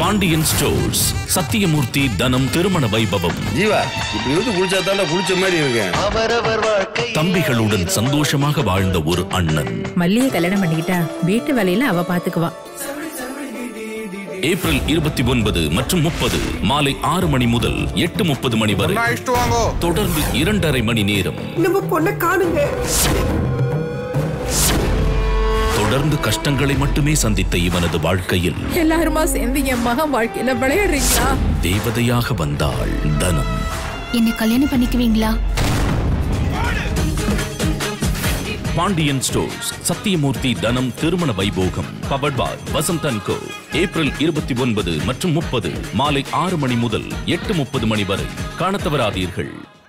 Pandian stores Sathyamoorthy Dhanam திருமண வைபவம் ஜீவா இப்படி வந்து குளிச்சா தாண்டா குளிச்ச மாதிரி இருக்கேன் அவரவர் வாழ்க்கை தம்பிகளுடன் சந்தோஷமாக வாழ்ந்த ஒரு அண்ணன் மல்லிய கல்யாணம் பண்ணிக்கிட்டா வீட்டு வேலையில அவ பாத்துக்குவா ஏப்ரல் இருபத்தி ஒன்பது மற்றும் முப்பது மாலை ஆறு மணி முதல் எட்டு முப்பது மணி வரை இஷ்டு வாங்கோ தொடர்ந்து இரண்டரை மணி நேரம் நம்ம பொண்ணை காணுங்க தொடர்ந்து கஷ்டங்களை மட்டுமே சந்தித்த இவனது வாழ்க்கையில் எல்லாருமா சேர்ந்து என் மகன் வாழ்க்கையில விளையாடுறீங்களா தேவதையாக வந்தாள் தனம் என்னை கல்யாணம் பண்ணிக்குவீங்களா பாண்டியன் ஸ்டோர்ஸ் சத்தியமூர்த்தி தனம் திருமண வைபோகம் powered by Vasanthan co April இருபத்தி ஒன்பது மற்றும் முப்பது மாலை ஆறு மணி முதல் எட்டு முப்பது மணி வரை காணத் தவறாதீர்கள்